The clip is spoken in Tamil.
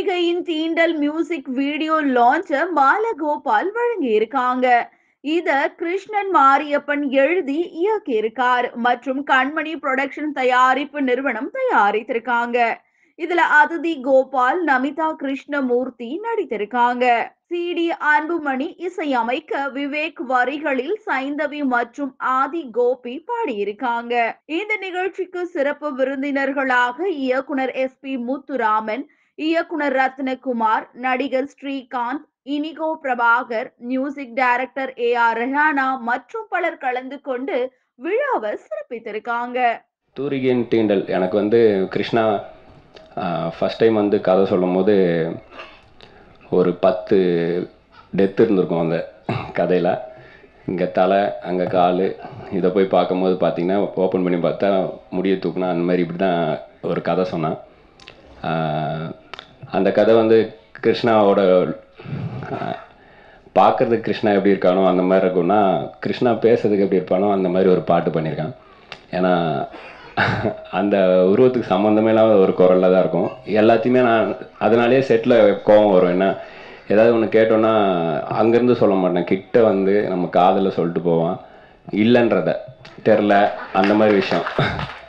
தூரிகையின் தீண்டல் மியூசிக் வீடியோ லான்ச்ச பாலகோபால் வழங்கி இருக்காங்க இத கிருஷ்ணன் மாரியப்பன் எழுதி இயக்கியிருக்கார் மற்றும் கண்மணி புரொடக்ஷன் தயாரிப்பு நிறுவனம் தயாரித்திருக்காங்க இதுல அதிதி கோபால் நமிதா கிருஷ்ணமூர்த்தி நடித்திருக்காங்க சிடி அன்புமணி இசையமைக்க விவேக் வரிகளில் சைந்தவி மற்றும் ஆதி கோபி பாடியிருக்காங்க இந்த நிகழ்ச்சிக்கு சிறப்பு விருந்தினர்களாக இயக்குனர் எஸ் பி முத்துராமன் இயக்குனர் ரத்னகுமார் நடிகர் Srikanth Inigo Prabhakar music director A R Rehana மற்றும் பலர் கலந்து கொண்டு விழாவை சிறப்பித்திருக்காங்க தூரிகையின் தீண்டல் எனக்கு வந்து கிருஷ்ணா ஃபஸ்ட் டைம் வந்து கதை சொல்லும் போது ஒரு பத்து டெத் இருந்திருக்கும் அந்த கதையில் இங்கே தலை அங்கே கால் இதை போய் பார்க்கும்போது பார்த்தீங்கன்னா ஓப்பன் பண்ணி பார்த்தா முடிய தூக்குனா அந்த மாதிரி இப்படி தான் ஒரு கதை சொன்னான் ஆஹ் அந்த கதை வந்து கிருஷ்ணாவோட பார்க்குறதுக்கு கிருஷ்ணா எப்படி இருக்கானோ அந்த மாதிரி இருக்கும்னா கிருஷ்ணா பேசுறதுக்கு எப்படி இருப்பானோ அந்த மாதிரி ஒரு பாட்டு பண்ணியிருக்கான் ஏன்னா அந்த உருவத்துக்கு சம்மந்தமே இல்லாத ஒரு குரலில் தான் இருக்கும் எல்லாத்தையுமே நான் அதனாலேயே செட்டில் கோவம் வரும் என்ன ஏதாவது ஒன்று கேட்டோன்னா அங்கேருந்து சொல்ல மாட்டேன் கிட்ட வந்து நம்ம காதில் சொல்லிட்டு போவான் இல்லைன்றத தெரில அந்த மாதிரி விஷயம்